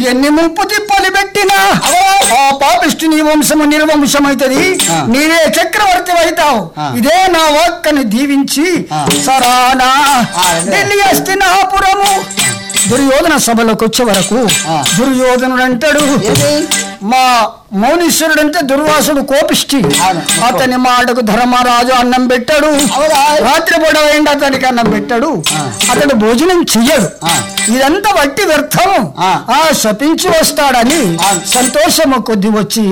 ఎన్ని ముప్పు తిప్పలు పెట్టినా ఆ పాపిష్టి నీ వంశము నిర్వంశమైతది ఆ. నీవే చక్రవర్తి అవుతావు ఆ. ఇదే నా వాక్కని దీవించి ఆ. సరానా ఆ, అదే. ఢిల్లీ హస్తినాపురము దుర్యోధన సభలోకి వచ్చే వరకు ఆ. దుర్యోధనుడు అంటాడు ఏది మా మౌనీశ్వరుడు అంటే దుర్వాసుడు కోపిష్టి అవును. అతని మాటకు ధర్మరాజు అన్నం పెట్టాడు అవునా? రాత్రి పొడవైండి అతనికి అన్నం పెట్టాడు ఆ. అతడు భోజనం చెయ్యడు ఆ. ఇదంతా వట్టి వ్యర్థము ఆ. ఆ శపించి వస్తాడని అవును. సంతోషము కొద్ది వచ్చి